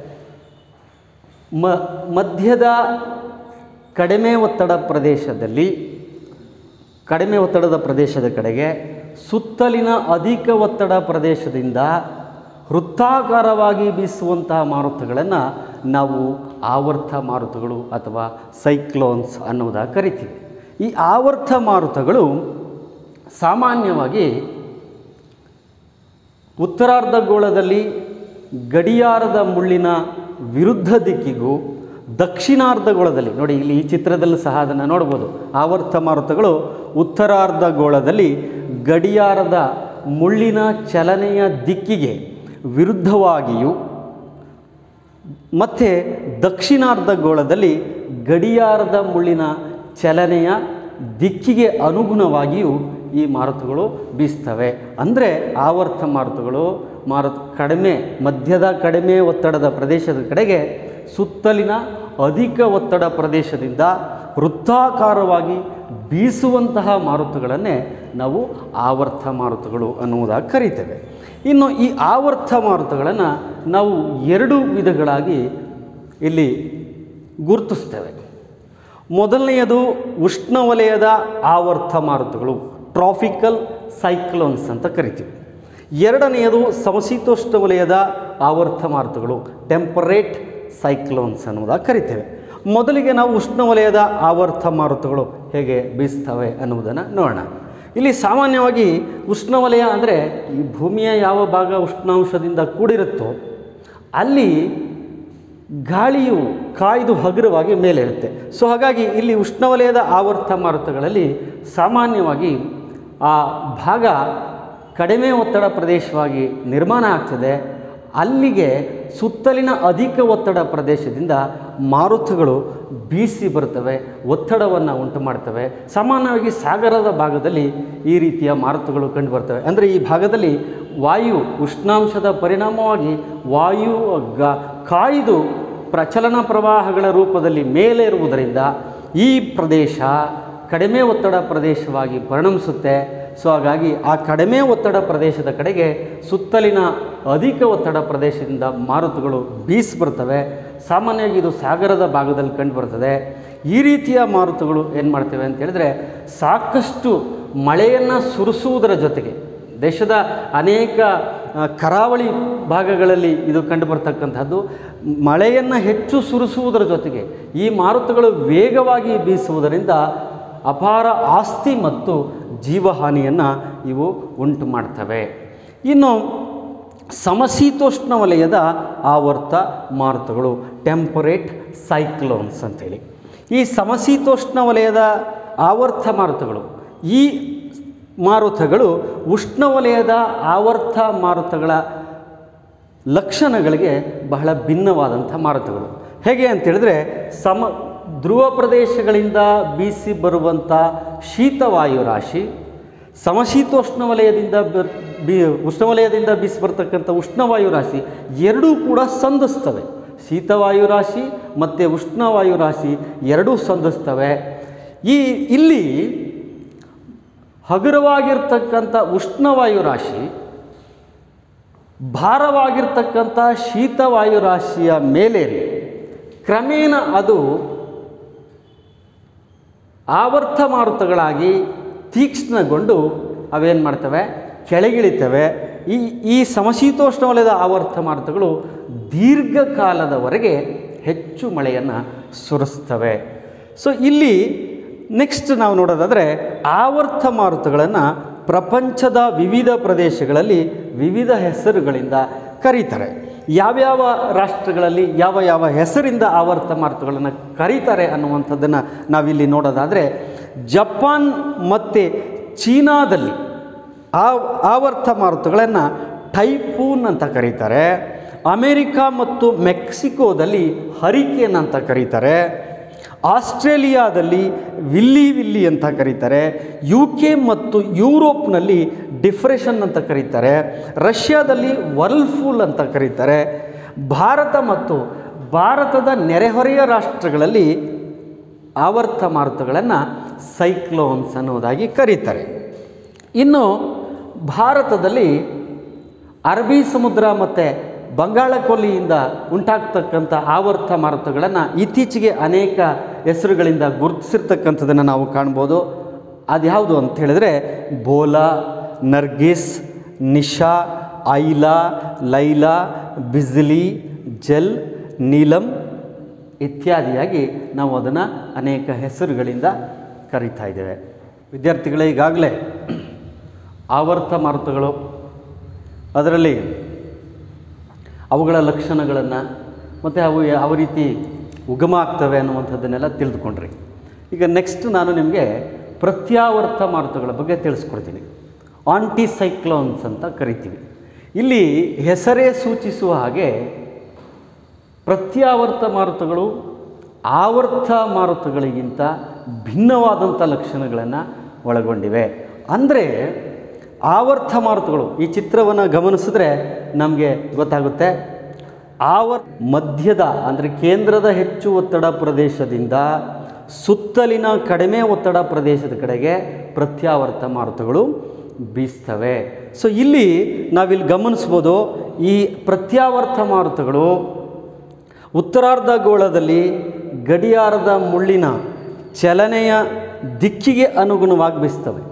ಮ ಮಧ್ಯದ ಕಡಿಮೆ ಒತ್ತಡ ಪ್ರದೇಶದಲ್ಲಿ ಕಡಿಮೆ ಒತ್ತಡದ ಪ್ರದೇಶದ ಕಡೆಗೆ ಸುತ್ತಲಿನ ಅಧಿಕ ಒತ್ತಡ ಪ್ರದೇಶದಿಂದ ವೃತ್ತಾಕಾರವಾಗಿ ಬೀಸುವಂತಹ ಮಾರುತಗಳನ್ನು ನಾವು ಆವರ್ತ ಮಾರುತಗಳು ಅಥವಾ ಸೈಕ್ಲೋನ್ಸ್ ಅನ್ನುವುದಾಗಿ ಕರಿತೀವಿ ಈ ಆವರ್ತ ಮಾರುತಗಳು ಸಾಮಾನ್ಯವಾಗಿ ಉತ್ತರಾರ್ಧಗೋಳದಲ್ಲಿ ಗಡಿಯಾರದ ಮುಳ್ಳಿನ ವಿರುದ್ಧ ದಿಕ್ಕಿಗೂ ದಕ್ಷಿಣಾರ್ಧಗೋಳದಲ್ಲಿ ನೋಡಿ ಇಲ್ಲಿ ಈ ಚಿತ್ರದಲ್ಲೂ ಸಹ ಅದನ್ನು ನೋಡ್ಬೋದು ಆವರ್ತ ಮಾರುತಗಳು ಉತ್ತರಾರ್ಧಗೋಳದಲ್ಲಿ ಗಡಿಯಾರದ ಮುಳ್ಳಿನ ಚಲನೆಯ ದಿಕ್ಕಿಗೆ ವಿರುದ್ಧವಾಗಿಯೂ ಮತ್ತು ದಕ್ಷಿಣಾರ್ಧಗೋಳದಲ್ಲಿ ಗಡಿಯಾರದ ಮುಳ್ಳಿನ ಚಲನೆಯ ದಿಕ್ಕಿಗೆ ಅನುಗುಣವಾಗಿಯೂ ಈ ಮಾರುತಗಳು ಬೀಸ್ತವೆ ಅಂದರೆ ಆವರ್ತ ಮಾರುತಗಳು ಮಾರುತ ಕಡಿಮೆ ಮಧ್ಯದ ಕಡಿಮೆ ಒತ್ತಡದ ಪ್ರದೇಶದ ಕಡೆಗೆ ಸುತ್ತಲಿನ ಅಧಿಕ ಒತ್ತಡ ಪ್ರದೇಶದಿಂದ ವೃತ್ತಾಕಾರವಾಗಿ ಬೀಸುವಂತಹ ಮಾರುತಗಳನ್ನೇ ನಾವು ಆವರ್ತ ಮಾರುತಗಳು ಅನ್ನುವುದಾಗಿ ಕರೀತೇವೆ ಇನ್ನು ಈ ಆವರ್ತ ಮಾರುತಗಳನ್ನು ನಾವು ಎರಡು ವಿಧಗಳಾಗಿ ಇಲ್ಲಿ ಗುರುತಿಸ್ತೇವೆ ಮೊದಲನೆಯದು ಉಷ್ಣವಲಯದ ಆವರ್ತ ಮಾರುತಗಳು ಟ್ರಾಫಿಕಲ್ ಸೈಕ್ಲೋನ್ಸ್ ಅಂತ ಕರಿತೀವಿ ಎರಡನೆಯದು ಸಮಶೀತೋಷ್ಣ ವಲಯದ ಆವರ್ತ ಮಾರುತಗಳು ಟೆಂಪರೇಟ್ ಸೈಕ್ಲೋನ್ಸ್ ಅನ್ನೋದಾಗಿ ಕರಿತೇವೆ ಮೊದಲಿಗೆ ನಾವು ಉಷ್ಣವಲಯದ ಆವರ್ತ ಮಾರುತಗಳು ಹೇಗೆ ಬೀಸ್ತವೆ ಅನ್ನುವುದನ್ನು ನೋಡೋಣ ಇಲ್ಲಿ ಸಾಮಾನ್ಯವಾಗಿ ಉಷ್ಣವಲಯ ಅಂದರೆ ಈ ಭೂಮಿಯ ಯಾವ ಭಾಗ ಉಷ್ಣಾಂಶದಿಂದ ಕೂಡಿರುತ್ತೋ ಅಲ್ಲಿ ಗಾಳಿಯು ಕಾಯ್ದು ಹಗುರವಾಗಿ ಮೇಲಿರುತ್ತೆ ಸೊ ಹಾಗಾಗಿ ಇಲ್ಲಿ ಉಷ್ಣವಲಯದ ಆವರ್ತ ಮಾರುತಗಳಲ್ಲಿ ಸಾಮಾನ್ಯವಾಗಿ ಆ ಭಾಗ ಕಡಿಮೆ ಒತ್ತಡ ಪ್ರದೇಶವಾಗಿ ನಿರ್ಮಾಣ ಆಗ್ತದೆ ಅಲ್ಲಿಗೆ ಸುತ್ತಲಿನ ಅಧಿಕ ಒತ್ತಡ ಪ್ರದೇಶದಿಂದ ಮಾರುತಗಳು ಬೀಸಿ ಬರ್ತವೆ ಒತ್ತಡವನ್ನು ಉಂಟು ಮಾಡ್ತವೆ ಸಾಮಾನ್ಯವಾಗಿ ಸಾಗರದ ಭಾಗದಲ್ಲಿ ಈ ರೀತಿಯ ಮಾರುತಗಳು ಕಂಡುಬರ್ತವೆ ಅಂದರೆ ಈ ಭಾಗದಲ್ಲಿ ವಾಯು ಉಷ್ಣಾಂಶದ ಪರಿಣಾಮವಾಗಿ ವಾಯು ಗ ಕಾಯ್ದು ಪ್ರಚಲನ ಪ್ರವಾಹಗಳ ರೂಪದಲ್ಲಿ ಮೇಲೆ ಇರುವುದರಿಂದ ಈ ಪ್ರದೇಶ ಕಡಿಮೆ ಒತ್ತಡ ಪ್ರದೇಶವಾಗಿ ಪರಿಣಮಿಸುತ್ತೆ ಸೊ ಹಾಗಾಗಿ ಆ ಕಡಿಮೆ ಒತ್ತಡ ಪ್ರದೇಶದ ಕಡೆಗೆ ಸುತ್ತಲಿನ ಅಧಿಕ ಒತ್ತಡ ಪ್ರದೇಶದಿಂದ ಮಾರುತಗಳು ಬೀಸಿ ಬರ್ತವೆ ಸಾಮಾನ್ಯವಾಗಿ ಇದು ಸಾಗರದ ಭಾಗದಲ್ಲಿ ಕಂಡುಬರ್ತದೆ ಈ ರೀತಿಯ ಮಾರುತಗಳು ಏನು ಮಾಡ್ತೇವೆ ಅಂತ ಹೇಳಿದ್ರೆ ಸಾಕಷ್ಟು ಮಳೆಯನ್ನು ಸುರಿಸುವುದರ ಜೊತೆಗೆ ದೇಶದ ಅನೇಕ ಆ, ಕರಾವಳಿ ಭಾಗಗಳಲ್ಲಿ ಇದು ಕಂಡುಬರ್ತಕ್ಕಂಥದ್ದು ಮಳೆಯನ್ನು ಹೆಚ್ಚು ಸುರಿಸುವುದರ ಜೊತೆಗೆ ಈ ಮಾರುತಗಳು ವೇಗವಾಗಿ ಬೀಸುವುದರಿಂದ ಅಪಾರ ಆಸ್ತಿ ಮತ್ತು ಜೀವಹಾನಿಯನ್ನು ಇವು ಉಂಟು ಮಾಡ್ತವೆ ಇನ್ನು ಸಮಶೀತೋಷ್ಣ ವಲಯದ ಆವರ್ತ ಮಾರುತಗಳು ಟೆಂಪರೇಟ್ ಸೈಕ್ಲೋನ್ಸ್ ಅಂತೇಳಿ ಈ ಸಮಶೀತೋಷ್ಣ ವಲಯದ ಆವರ್ತ ಮಾರುತಗಳು ಈ ಮಾರುತಗಳು ಉಷ್ಣವಲಯದ ಆವರ್ತ ಮಾರುತಗಳ ಲಕ್ಷಣಗಳಿಗೆ ಬಹಳ ಭಿನ್ನವಾದಂಥ ಮಾರುತಗಳು ಹೇಗೆ ಅಂತೇಳಿದ್ರೆ ಸಮ ಧ್ರುವ ಪ್ರದೇಶಗಳಿಂದ ಬೀಸಿ ಬರುವಂಥ ಶೀತವಾಯು ರಾಶಿ ಸಮಶೀತೋಷ್ಣ ವಲಯದಿಂದ ಬ- ಬಿ ಉಷ್ಣವಲಯದಿಂದ ಬೀಸಿ ಬರ್ತಕ್ಕಂಥ ಉಷ್ಣವಾಯು ರಾಶಿ ಎರಡೂ ಕೂಡ ಸಂಧಿಸ್ತವೆ ಶೀತವಾಯು ರಾಶಿ ಮತ್ತು ಉಷ್ಣವಾಯು ರಾಶಿ ಎರಡೂ ಸಂಧಿಸ್ತವೆ ಈ ಇಲ್ಲಿ ಹಗುರವಾಗಿರ್ತಕ್ಕಂಥ ಉಷ್ಣವಾಯು ರಾಶಿ ಭಾರವಾಗಿರ್ತಕ್ಕಂಥ ಶೀತವಾಯು ರಾಶಿಯ ಮೇಲೇರಿ ಕ್ರಮೇಣ ಅದು ಆವರ್ತ ಮಾರುತಗಳಾಗಿ ತೀಕ್ಷ್ಣಗೊಂಡು ಅವೇನು ಮಾಡ್ತವೆ ಕೆಳಗಿಳಿತವೆ ಈ ಈ ಸಮಶೀತೋಷ್ಣ ವಲಯದ ಆವರ್ತ ಮಾರುತಗಳು ದೀರ್ಘಕಾಲದವರೆಗೆ ಹೆಚ್ಚು ಮಳೆಯನ್ನು ಸುರಿಸ್ತವೆ ಸೊ ಇಲ್ಲಿ ನೆಕ್ಸ್ಟ್ ನಾವು ನೋಡೋದಾದರೆ ಆವರ್ತ ಮಾರುತಗಳನ್ನು ಪ್ರಪಂಚದ ವಿವಿಧ ಪ್ರದೇಶಗಳಲ್ಲಿ ವಿವಿಧ ಹೆಸರುಗಳಿಂದ ಕರೀತಾರೆ ಯಾವ್ಯಾವ ರಾಷ್ಟ್ರಗಳಲ್ಲಿ ಯಾವ ಯಾವ ಹೆಸರಿಂದ ಆವರ್ತ ಮಾರುತಗಳನ್ನು ಕರೀತಾರೆ ಅನ್ನುವಂಥದ್ದನ್ನು ನಾವಿಲ್ಲಿ ನೋಡೋದಾದರೆ ಜಪಾನ್ ಮತ್ತು ಚೀನಾದಲ್ಲಿ ಆ ಆವರ್ತ ಮಾರುತಗಳನ್ನು ಟೈಫೂನ್ ಅಂತ ಕರೀತಾರೆ ಅಮೇರಿಕಾ ಮತ್ತು ಮೆಕ್ಸಿಕೋದಲ್ಲಿ ಹರಿಕೇನ್ ಅಂತ ಕರೀತಾರೆ ಆಸ್ಟ್ರೇಲಿಯಾದಲ್ಲಿ ವಿಲ್ಲಿ ವಿಲ್ಲಿ ಅಂತ ಕರೀತಾರೆ ಯು ಕೆ ಮತ್ತು ಯುರೋಪ್ನಲ್ಲಿ ಡಿಫ್ರೆಷನ್ ಅಂತ ಕರೀತಾರೆ ರಷ್ಯಾದಲ್ಲಿ ವರ್ಲ್ಫೂಲ್ ಅಂತ ಕರೀತಾರೆ ಭಾರತ ಮತ್ತು ಭಾರತದ ನೆರೆಹೊರೆಯ ರಾಷ್ಟ್ರಗಳಲ್ಲಿ ಆವರ್ತ ಮಾರುತಗಳನ್ನು ಸೈಕ್ಲೋನ್ಸ್ ಅನ್ನೋದಾಗಿ ಕರೀತಾರೆ ಇನ್ನು ಭಾರತದಲ್ಲಿ ಅರಬ್ಬಿ ಸಮುದ್ರ ಮತ್ತು ಬಂಗಾಳ ಕೊಲ್ಲಿಯಿಂದ ಉಂಟಾಗ್ತಕ್ಕಂಥ ಆವರ್ತ ಮಾರುತಗಳನ್ನು ಇತ್ತೀಚೆಗೆ ಅನೇಕ ಹೆಸರುಗಳಿಂದ ಗುರುತಿಸಿರ್ತಕ್ಕಂಥದ್ದನ್ನು ನಾವು ಕಾಣ್ಬೋದು ಅದ್ಯಾವುದು ಅಂತ ಹೇಳಿದ್ರೆ ಬೋಲಾ ನರ್ಗಿಸ್ ನಿಶಾ ಐಲಾ ಲೈಲಾ ಬಿಜ್ಲಿ ಜಲ್ ನೀಲಂ ಇತ್ಯಾದಿಯಾಗಿ ನಾವು ಅದನ್ನು ಅನೇಕ ಹೆಸರುಗಳಿಂದ ಕರೀತಾ ಇದ್ದೇವೆ ವಿದ್ಯಾರ್ಥಿಗಳೇ ಈಗಾಗಲೇ ಆವರ್ತ ಮಾರುತಗಳು ಅದರಲ್ಲಿ ಅವುಗಳ ಲಕ್ಷಣಗಳನ್ನು ಮತ್ತು ಅವು ಯಾವ ರೀತಿ ಉಗಮ ಆಗ್ತವೆ ಅನ್ನುವಂಥದ್ದನ್ನೆಲ್ಲ ತಿಳಿದುಕೊಂಡ್ರಿ ಈಗ ನೆಕ್ಸ್ಟ್ ನಾನು ನಿಮಗೆ ಪ್ರತ್ಯಾವರ್ತ ಮಾರುತಗಳ ಬಗ್ಗೆ ತಿಳಿಸ್ಕೊಡ್ತೀನಿ ಆಂಟಿಸೈಕ್ಲೋನ್ಸ್ ಅಂತ ಕರಿತೀವಿ ಇಲ್ಲಿ ಹೆಸರೇ ಸೂಚಿಸುವ ಹಾಗೆ ಪ್ರತ್ಯಾವರ್ತ ಮಾರುತಗಳು ಆವರ್ತ ಮಾರುತಗಳಿಗಿಂತ ಭಿನ್ನವಾದಂಥ ಲಕ್ಷಣಗಳನ್ನು ಒಳಗೊಂಡಿವೆ ಅಂದರೆ ಆವರ್ತ ಮಾರುತಗಳು ಈ ಚಿತ್ರವನ್ನು ಗಮನಿಸಿದ್ರೆ ನಮಗೆ ಗೊತ್ತಾಗುತ್ತೆ ಆವರ್ ಮಧ್ಯದ ಅಂದರೆ ಕೇಂದ್ರದ ಹೆಚ್ಚು ಒತ್ತಡ ಪ್ರದೇಶದಿಂದ ಸುತ್ತಲಿನ ಕಡಿಮೆ ಒತ್ತಡ ಪ್ರದೇಶದ ಕಡೆಗೆ ಪ್ರತ್ಯಾವರ್ತ ಮಾರುತಗಳು ಬೀಸ್ತವೆ ಸೊ ಇಲ್ಲಿ ನಾವಿಲ್ಲಿ ಗಮನಿಸ್ಬೋದು ಈ ಪ್ರತ್ಯಾವರ್ತ ಮಾರುತಗಳು ಉತ್ತರಾರ್ಧಗೋಳದಲ್ಲಿ ಗಡಿಯಾರದ ಮುಳ್ಳಿನ ಚಲನೆಯ ದಿಕ್ಕಿಗೆ ಅನುಗುಣವಾಗಿ ಬೀಸ್ತವೆ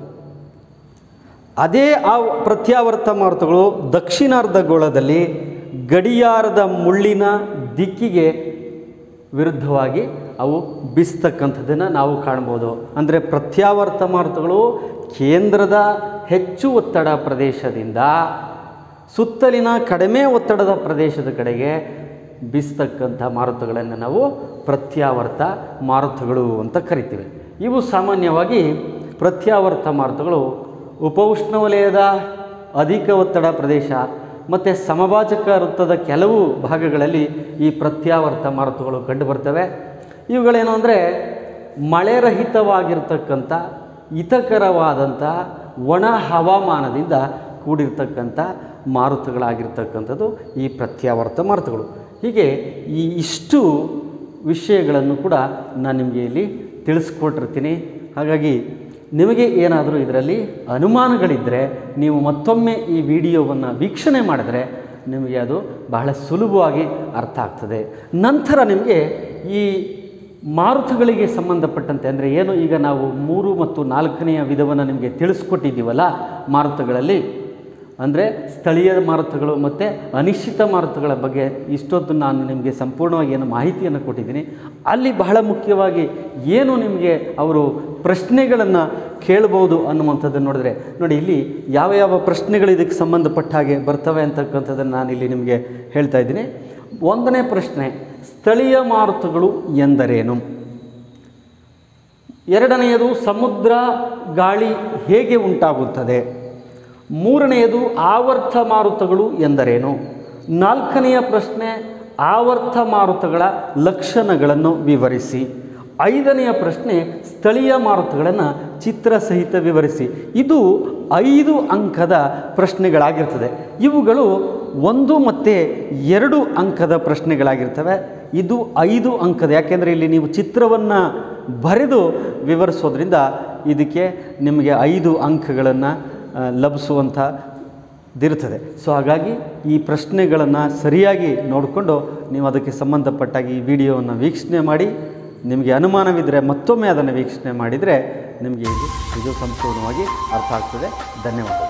ಅದೇ ಆ ಪ್ರತ್ಯಾವರ್ತ ಮಾರುತಗಳು ದಕ್ಷಿಣಾರ್ಧಗೋಳದಲ್ಲಿ ಗಡಿಯಾರದ ಮುಳ್ಳಿನ ದಿಕ್ಕಿಗೆ ವಿರುದ್ಧವಾಗಿ ಅವು ಬೀಸ್ತಕ್ಕಂಥದ್ದನ್ನು ನಾವು ಕಾಣ್ಬೋದು ಅಂದರೆ ಪ್ರತ್ಯಾವರ್ತ ಮಾರುತಗಳು ಕೇಂದ್ರದ ಹೆಚ್ಚು ಒತ್ತಡ ಪ್ರದೇಶದಿಂದ ಸುತ್ತಲಿನ ಕಡಿಮೆ ಒತ್ತಡದ ಪ್ರದೇಶದ ಕಡೆಗೆ ಬೀಸ್ತಕ್ಕಂಥ ಮಾರುತಗಳನ್ನು ನಾವು ಪ್ರತ್ಯಾವರ್ತ ಮಾರುತಗಳು ಅಂತ ಕರಿತೀವಿ ಇವು ಸಾಮಾನ್ಯವಾಗಿ ಪ್ರತ್ಯಾವರ್ತ ಮಾರುತಗಳು ಉಪೌಷ್ಣವಲಯದ ಅಧಿಕ ಒತ್ತಡ ಪ್ರದೇಶ ಮತ್ತು ಸಮಭಾಜಕ ವೃತ್ತದ ಕೆಲವು ಭಾಗಗಳಲ್ಲಿ ಈ ಪ್ರತ್ಯಾವರ್ತ ಮಾರುತಗಳು ಕಂಡುಬರ್ತವೆ ಇವುಗಳೇನು ಅಂದರೆ ಮಳೆರಹಿತವಾಗಿರ್ತಕ್ಕಂಥ ಹಿತಕರವಾದಂಥ ಒಣ ಹವಾಮಾನದಿಂದ ಕೂಡಿರ್ತಕ್ಕಂಥ ಮಾರುತಗಳಾಗಿರ್ತಕ್ಕಂಥದ್ದು ಈ ಪ್ರತ್ಯಾವರ್ತ ಮಾರುತಗಳು ಹೀಗೆ ಈ ಇಷ್ಟು ವಿಷಯಗಳನ್ನು ಕೂಡ ನಾನು ನಿಮಗೆ ಇಲ್ಲಿ ತಿಳಿಸ್ಕೊಟ್ಟಿರ್ತೀನಿ ಹಾಗಾಗಿ ನಿಮಗೆ ಏನಾದರೂ ಇದರಲ್ಲಿ ಅನುಮಾನಗಳಿದ್ದರೆ ನೀವು ಮತ್ತೊಮ್ಮೆ ಈ ವಿಡಿಯೋವನ್ನು ವೀಕ್ಷಣೆ ಮಾಡಿದರೆ ನಿಮಗೆ ಅದು ಬಹಳ ಸುಲಭವಾಗಿ ಅರ್ಥ ಆಗ್ತದೆ ನಂತರ ನಿಮಗೆ ಈ ಮಾರುತಗಳಿಗೆ ಸಂಬಂಧಪಟ್ಟಂತೆ ಅಂದರೆ ಏನು ಈಗ ನಾವು ಮೂರು ಮತ್ತು ನಾಲ್ಕನೆಯ ವಿಧವನ್ನು ನಿಮಗೆ ತಿಳಿಸ್ಕೊಟ್ಟಿದ್ದೀವಲ್ಲ ಮಾರುತಗಳಲ್ಲಿ ಅಂದರೆ ಸ್ಥಳೀಯ ಮಾರುತಗಳು ಮತ್ತು ಅನಿಶ್ಚಿತ ಮಾರುತಗಳ ಬಗ್ಗೆ ಇಷ್ಟೊತ್ತು ನಾನು ನಿಮಗೆ ಸಂಪೂರ್ಣವಾಗಿ ಏನು ಮಾಹಿತಿಯನ್ನು ಕೊಟ್ಟಿದ್ದೀನಿ ಅಲ್ಲಿ ಬಹಳ ಮುಖ್ಯವಾಗಿ ಏನು ನಿಮಗೆ ಅವರು ಪ್ರಶ್ನೆಗಳನ್ನು ಕೇಳ್ಬೋದು ಅನ್ನುವಂಥದ್ದನ್ನು ನೋಡಿದ್ರೆ ನೋಡಿ ಇಲ್ಲಿ ಯಾವ ಯಾವ ಪ್ರಶ್ನೆಗಳು ಇದಕ್ಕೆ ಸಂಬಂಧಪಟ್ಟ ಹಾಗೆ ಬರ್ತವೆ ಅಂತಕ್ಕಂಥದ್ದನ್ನು ನಾನು ಇಲ್ಲಿ ನಿಮಗೆ ಹೇಳ್ತಾ ಇದ್ದೀನಿ ಒಂದನೇ ಪ್ರಶ್ನೆ ಸ್ಥಳೀಯ ಮಾರುತಗಳು ಎಂದರೇನು ಎರಡನೆಯದು ಸಮುದ್ರ ಗಾಳಿ ಹೇಗೆ ಉಂಟಾಗುತ್ತದೆ ಮೂರನೆಯದು ಆವರ್ತ ಮಾರುತಗಳು ಎಂದರೇನು ನಾಲ್ಕನೆಯ ಪ್ರಶ್ನೆ ಆವರ್ತ ಮಾರುತಗಳ ಲಕ್ಷಣಗಳನ್ನು ವಿವರಿಸಿ ಐದನೆಯ ಪ್ರಶ್ನೆ ಸ್ಥಳೀಯ ಮಾರುತಗಳನ್ನು ಚಿತ್ರ ಸಹಿತ ವಿವರಿಸಿ ಇದು ಐದು ಅಂಕದ ಪ್ರಶ್ನೆಗಳಾಗಿರ್ತದೆ ಇವುಗಳು ಒಂದು ಮತ್ತು ಎರಡು ಅಂಕದ ಪ್ರಶ್ನೆಗಳಾಗಿರ್ತವೆ ಇದು ಐದು ಅಂಕದ ಯಾಕೆಂದರೆ ಇಲ್ಲಿ ನೀವು ಚಿತ್ರವನ್ನು ಬರೆದು ವಿವರಿಸೋದ್ರಿಂದ ಇದಕ್ಕೆ ನಿಮಗೆ ಐದು ಅಂಕಗಳನ್ನು ಲಭಿಸುವಂಥದ್ದಿರ್ತದೆ ಸೊ ಹಾಗಾಗಿ ಈ ಪ್ರಶ್ನೆಗಳನ್ನು ಸರಿಯಾಗಿ ನೋಡಿಕೊಂಡು ನೀವು ಅದಕ್ಕೆ ಸಂಬಂಧಪಟ್ಟಾಗಿ ಈ ವಿಡಿಯೋವನ್ನು ವೀಕ್ಷಣೆ ಮಾಡಿ ನಿಮಗೆ ಅನುಮಾನವಿದ್ದರೆ ಮತ್ತೊಮ್ಮೆ ಅದನ್ನು ವೀಕ್ಷಣೆ ಮಾಡಿದರೆ ನಿಮಗೆ ಇದು ಇದು ಸಂಪೂರ್ಣವಾಗಿ ಅರ್ಥ ಆಗ್ತದೆ ಧನ್ಯವಾದಗಳು